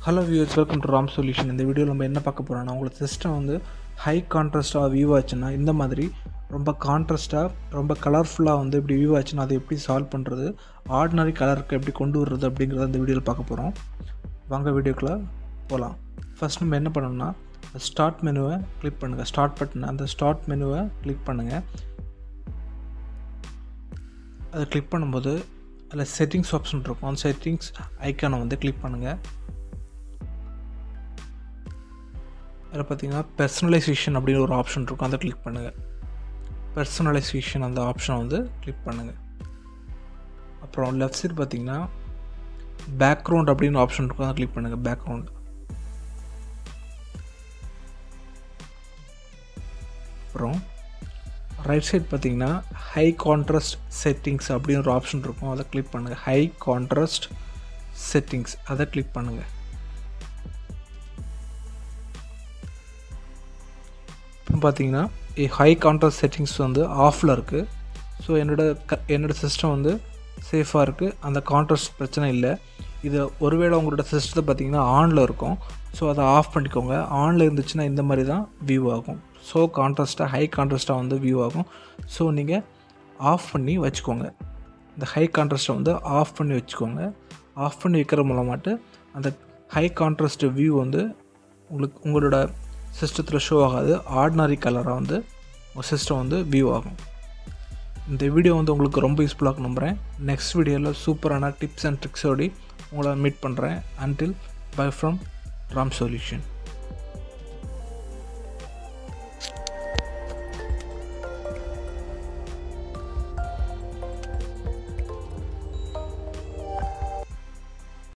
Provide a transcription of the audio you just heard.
hello viewers welcome to Ram solution இந்த வீடியோவில் நம்ம என்ன பார்க்க போகிறோம்னா உங்களுக்கு சிஸ்டம் வந்து ஹை கான்ட்ராஸ்ட்டாக வியூ ஆச்சுன்னா இந்த மாதிரி ரொம்ப கான்ட்ராஸ்ட்டாக ரொம்ப கலர்ஃபுல்லாக வந்து இப்படி வியூ ஆச்சுன்னா அதை எப்படி சால்வ் பண்ணுறது ஆர்டினரி கலருக்கு எப்படி கொண்டு வர்றது அப்படிங்கிறத இந்த வீடியோவில் பார்க்க போகிறோம் வாங்க வீடியோக்குள்ளே போகலாம் ஃபஸ்ட் நம்ம என்ன பண்ணணும்னா ஸ்டார்ட் மெனுவை கிளிக் பண்ணுங்கள் ஸ்டார்ட் பட்டன் அந்த ஸ்டார்ட் மெனுவை கிளிக் பண்ணுங்கள் அதை கிளிக் பண்ணும்போது அதில் செட்டிங்ஸ் ஆப்ஷன் இருக்கும் அந்த செட்டிங்ஸ் ஐக்கானை வந்து கிளிக் பண்ணுங்கள் அதில் பார்த்தீங்கன்னா பர்சனலைசேஷன் அப்படின்னு ஒரு ஆப்ஷன் இருக்கும் அதை கிளிக் பண்ணுங்கள் பர்சனலைசேஷன் அந்த ஆப்ஷனை வந்து கிளிக் பண்ணுங்கள் அப்புறம் லெஃப்ட் சைடு பார்த்தீங்கன்னா பேக்ரவுண்ட் அப்படின்னு ஆப்ஷன் இருக்கும் அதை கிளிக் பண்ணுங்கள் பேக்ரவுண்ட் அப்புறம் ரைட் சைட் பார்த்தீங்கன்னா ஹை கான்ட்ராஸ்ட் செட்டிங்ஸ் அப்படின்னு ஒரு ஆப்ஷன் இருக்கும் அதை கிளிக் பண்ணுங்கள் ஹை கான்ட்ராஸ்ட் செட்டிங்ஸ் அதை கிளிக் பண்ணுங்கள் இப்போ பார்த்தீங்கன்னா ஹை கான்ட்ராஸ்ட் செட்டிங்ஸ் வந்து ஆஃபில் இருக்குது ஸோ என்னோட க என்னோடய சிஸ்டம் வந்து சேஃபாக இருக்குது அந்த கான்ட்ராஸ்ட் பிரச்சனை இல்லை இது ஒருவேளை உங்களோட சிஸ்டத்தை பார்த்தீங்கன்னா ஆனில் இருக்கும் ஸோ அதை ஆஃப் பண்ணிக்கோங்க ஆனில் இருந்துச்சுன்னா இந்த மாதிரி தான் வியூ ஆகும் ஸோ கான்ட்ராஸ்ட்டாக ஹை கான்ட்ராஸ்ட்டாக வந்து வியூ ஆகும் ஸோ நீங்கள் ஆஃப் பண்ணி வச்சுக்கோங்க இந்த ஹை கான்ட்ராஸ்ட்டை வந்து ஆஃப் பண்ணி வச்சுக்கோங்க ஆஃப் பண்ணி வைக்கிற மூலமாட்டு அந்த ஹை கான்ட்ராஸ்ட் வியூ வந்து உங்களுக்கு உங்களோட சிஸ்டத்தில் ஷோ ஆகாது ஆர்டினரி கலராக வந்து உங்கள் சிஸ்டம் வந்து வியூ ஆகும் இந்த வீடியோ வந்து உங்களுக்கு ரொம்ப யூஸ்ஃபுல்லாக நம்புகிறேன் நெக்ஸ்ட் வீடியோவில் சூப்பரான டிப்ஸ் அண்ட் ட்ரிக்ஸோடி உங்களை மீட் பண்ணுறேன் until bye from Ram solution